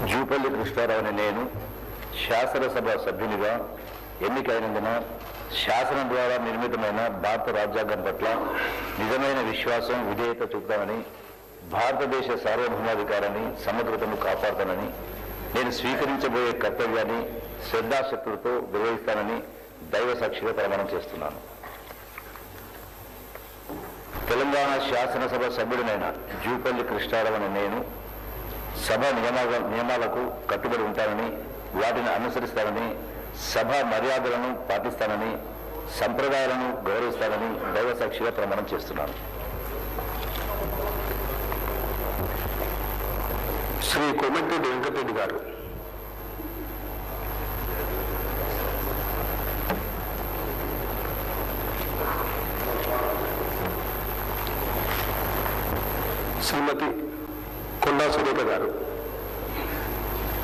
జూపల్లి కృష్ణారావు అనే నేను శాసనసభ సభ్యునిగా ఎన్నికైనందున శాసనం ద్వారా నిర్మితమైన భారత రాజ్యాంగం పట్ల నిజమైన విశ్వాసం విధేయత చూపుతానని భారతదేశ సార్వభౌమాధికారాన్ని సమగ్రతను కాపాడుతానని నేను స్వీకరించబోయే కర్తవ్యాన్ని శ్రద్ధాశక్తులతో నిర్వహిస్తానని దైవ సాక్షిగా ప్రమాణం చేస్తున్నాను తెలంగాణ శాసనసభ సభ్యుడినైన జూపల్లి కృష్ణారావు అనే నేను సభ నియమాల నియమాలకు కట్టుబడి ఉంటానని వాటిని అనుసరిస్తానని సభ మర్యాదలను పాటిస్తానని సంప్రదాయాలను గౌరవిస్తానని దైవ సాక్షిగా ప్రమాణం చేస్తున్నాను శ్రీ కొమ్మెట్టెడ్డి వెంకటరెడ్డి గారు శ్రీమతి కొండా సురేఖ గారు